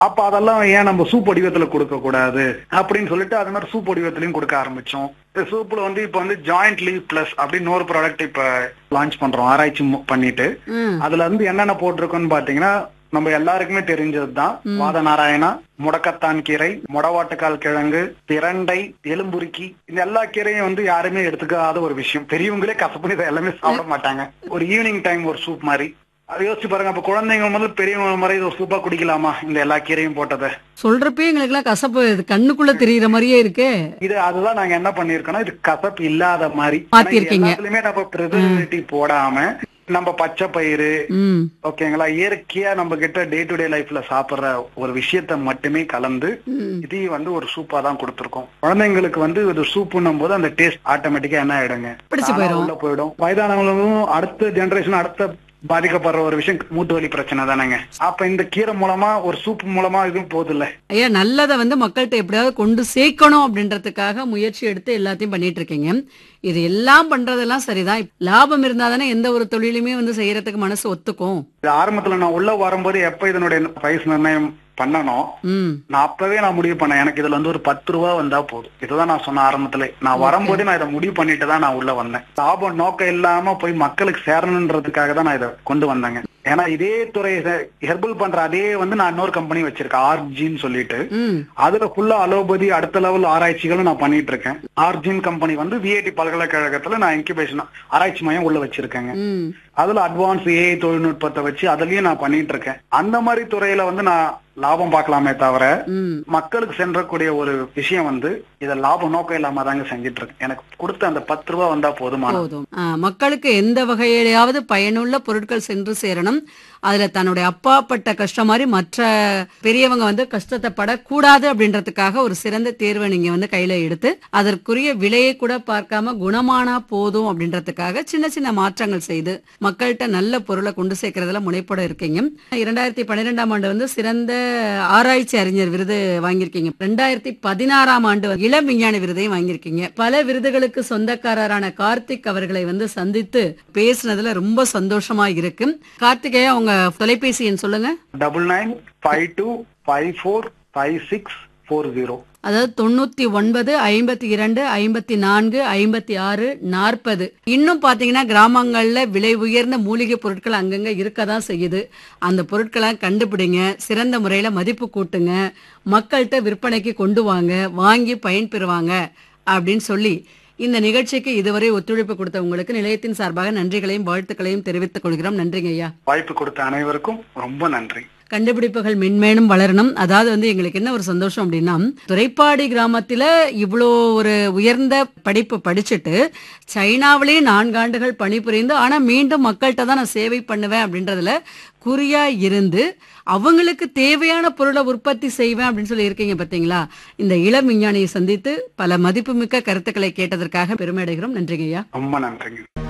அப்ப அதெல்லாம் ஏன் நம்ம சூப் வடிவத்துல கொடுக்க கூடாது அப்படின்னு சொல்லிட்டு அது மாதிரி சூப் வடிவத்திலயும் கொடுக்க ஆரம்பிச்சோம் இந்த சூப்ல வந்து இப்ப வந்து ஜாயிண்ட் லீவ் பிளஸ் அப்படின்னு ஒரு ப்ராடக்ட் இப்ப லான்ச் பண்றோம் ஆராய்ச்சி மு- பண்ணிட்டு ம் அதுல இருந்து என்னென்ன போட்டிருக்கோம்னு பாத்தீங்கன்னா நம்ம எல்லாருக்குமே தெரிஞ்சதுதான் வாத நாராயணா முடக்கத்தான் கீரை முடவாட்டுக்கால் கிழங்கு பிரண்டை எலும்புருக்கி இந்த எல்லா கீரையும் வந்து யாருமே எடுத்துக்காத ஒரு விஷயம் பெரியவங்களே கசப்பு இதை எல்லாமே சாப்பிட மாட்டாங்க ஒரு ஈவினிங் டைம் ஒரு சூப் மாதிரி அதை யோசிச்சு பாருங்க அப்ப குழந்தைங்க முதல்ல பெரியவங்க மாதிரி இது ஒரு சூப்பா குடிக்கலாமா இந்த எல்லா கீரையும் போட்டதை சொல்றப்பே எங்களுக்கு எல்லாம் கசப்பு இது கண்ணுக்குள்ள தெரியுற மாதிரியே இருக்கு இது அதுதான் நாங்க என்ன பண்ணிருக்கோம்னா இது கசப்பு இல்லாத மாதிரி மாத்திருக்கீங்க. ஆனா எல்லாத்துலயுமே நம்ம ப்ரிசர்வேட்டிவ் போடாம நம்ம பச்சை பயிறு ம் ஓகேங்களா இயற்கையா நம்ம கிட்ட டே டு டே லைஃப்ல சாப்பிடுற ஒரு விஷயத்த மட்டுமே கலந்து ம். இதையும் வந்து ஒரு சூப்பா தான் கொடுத்துருக்கோம் குழந்தைங்களுக்கு வந்து இது சூப்புன்னும் போது அந்த டேஸ்ட் ஆட்டோமேட்டிக்கா என்ன ஆயிடுங்க பிடிச்சு தானா போயிரும். உள்ள போயிடும் வயதானவங்களும் அடுத்த ஜெனரேஷன் அடுத்த பாதிக்கப்படுற ஒரு விஷயம் மூட்டு வலி பிரச்சனை தானேங்க அப்ப இந்த கீரை மூலமா ஒரு சூப் மூலமா இதுவும் போகுது இல்ல ஐயா நல்லதை வந்து மக்கள்கிட்ட எப்படியாவது கொண்டு சேர்க்கணும் அப்படின்றதுக்காக முயற்சி எடுத்து எல்லாத்தையும் பண்ணிட்டு இருக்கீங்க இது எல்லாம் பண்றதெல்லாம் சரிதான் லாபம் இருந்தா தானே எந்த ஒரு தொழிலுமே வந்து செய்யறதுக்கு மனசு ஒத்துக்கும் இது ஆரம்பத்துல நான் உள்ள வரும்போது எப்ப இதனுடைய பிரைஸ் நிர்ணயம் பண்ணணும் ம் நான் அப்பவே நான் முடிவு பண்ணேன் எனக்கு இதுல வந்து ஒரு பத்து ரூபா வந்தா போதும் இதுதான் நான் சொன்ன ஆரம்பத்துல நான் வரும்போதே நான் இதை முடிவு பண்ணிட்டு தான் நான் உள்ள வந்தேன் லாபம் நோக்கம் இல்லாம போய் மக்களுக்கு சேரணுன்றதுக்காக தான் நான் இதை கொண்டு வந்தேங்க ஏன்னா இதே துறை ஹெர்பல் பண்ற அதே வந்து நான் இன்னொரு கம்பெனி வச்சிருக்கேன் ஆர்ஜின்னு சொல்லிட்டு ம் அதுல ஃபுல்லா அலோபதி அடுத்த லெவல் ஆராய்ச்சிகளும் நான் பண்ணிட்டு இருக்கேன் ஆர்ஜின் கம்பெனி வந்து விஐடி பல்கலைக்கழகத்துல நான் இன்குபேஷன் ஆராய்ச்சி மையம் உள்ள வச்சிருக்கேங்க ம் அதுல அட்வான்ஸ் ஏஐ தொழில்நுட்பத்தை வச்சு அதுலயும் நான் பண்ணிட்டு இருக்கேன் அந்த மாதிரி துறையில வந்து நான் லாபம் பார்க்கலாமே தவிர ம் மக்களுக்கு சென்றக்கூடிய ஒரு விஷயம் வந்து இத லாபம் நோக்கம் இல்லாம தாங்க செஞ்சுட்டு இருக்கேன் எனக்கு கொடுத்த அந்த பத்து ரூபா வந்தா போதுமான போதும் ஆ, மக்களுக்கு எந்த வகையிலாவது பயனுள்ள பொருட்கள் சென்று சேரணும் அதுல தன்னுடைய அப்பா பட்ட கஷ்டம் மாதிரி மற்ற பெரியவங்க வந்து கஷ்டத்தை படக்கூடாது அப்படின்றதுக்காக ஒரு சிறந்த தேர்வை நீங்க வந்து கையில எடுத்து அதற்குரிய விலையை கூட பார்க்காம குணமானா போதும் அப்படின்றதுக்காக சின்ன சின்ன மாற்றங்கள் செய்து மக்கள்கிட்ட நல்ல பொருளை கொண்டு சேர்க்கறதுல முனைப்பட இருக்கீங்க இரண்டாயிரத்தி பன்னிரெண்டாம் ஆண்டு வந்து சிறந்த ஆராய்ச்சி அறிஞர் விருது வாங்கியிருக்கீங்க ரெண்டாயிரத்தி பதினாறாம் ஆண்டு இளம் விஞ்ஞானி விருதையும் வாங்கியிருக்கீங்க பல விருதுகளுக்கு சொந்தக்காரரான கார்த்திக் அவர்களை வந்து சந்தித்து பேசுனதுல ரொம்ப சந்தோஷமா இருக்கு கார்த்திகேயா உங்க தொலைபேசி எண் சொல்லுங்க double nine five two five four five six four zero அதாவது தொண்ணூத்தி ஒன்பது ஐம்பத்தி இரண்டு ஐம்பத்தி நான்கு ஐம்பத்தி ஆறு நாற்பது இன்னும் பாத்தீங்கன்னா கிராமங்கள்ல விலை உயர்ந்த மூலிகை பொருட்கள் அங்கங்க இருக்கதான் செய்யுது அந்த பொருட்களை கண்டுபிடிங்க சிறந்த முறையில மதிப்பு கூட்டுங்க மக்கள்கிட்ட விற்பனைக்கு கொண்டு வாங்க வாங்கி பயன்பெறுவாங்க அப்படின்னு சொல்லி இந்த நிகழ்ச்சிக்கு இதுவரை ஒத்துழைப்பு கொடுத்த உங்களுக்கு நிலையத்தின் சார்பாக நன்றிகளையும் வாழ்த்துக்களையும் தெரிவித்துக் கொள்கிறோம் நன்றிங்க ஐயா வாய்ப்பு கொடுத்த அனைவருக்கும் ரொம்ப நன்றி கண்டுபிடிப்புகள் மென்மேலும் வளரணும் அதாவது வந்து எங்களுக்கு என்ன ஒரு சந்தோஷம் அப்படின்னா துறைப்பாடி கிராமத்துல இவ்வளோ ஒரு உயர்ந்த படிப்பு படிச்சுட்டு சைனாவிலேயே நான்காண்டுகள் பணிபுரிந்து ஆனா மீண்டும் மக்கள்கிட்ட தான் நான் சேவை பண்ணுவேன் அப்படின்றதுல குறியா இருந்து அவங்களுக்கு தேவையான பொருளை உற்பத்தி செய்வேன் அப்படின்னு சொல்லி இருக்கீங்க பாத்தீங்களா இந்த இளம் விஞ்ஞானியை சந்தித்து பல மதிப்புமிக்க கருத்துக்களை கேட்டதற்காக பெருமை அடைகிறோம் நன்றிங்க ஐயா ரொம்ப நன்றிங்க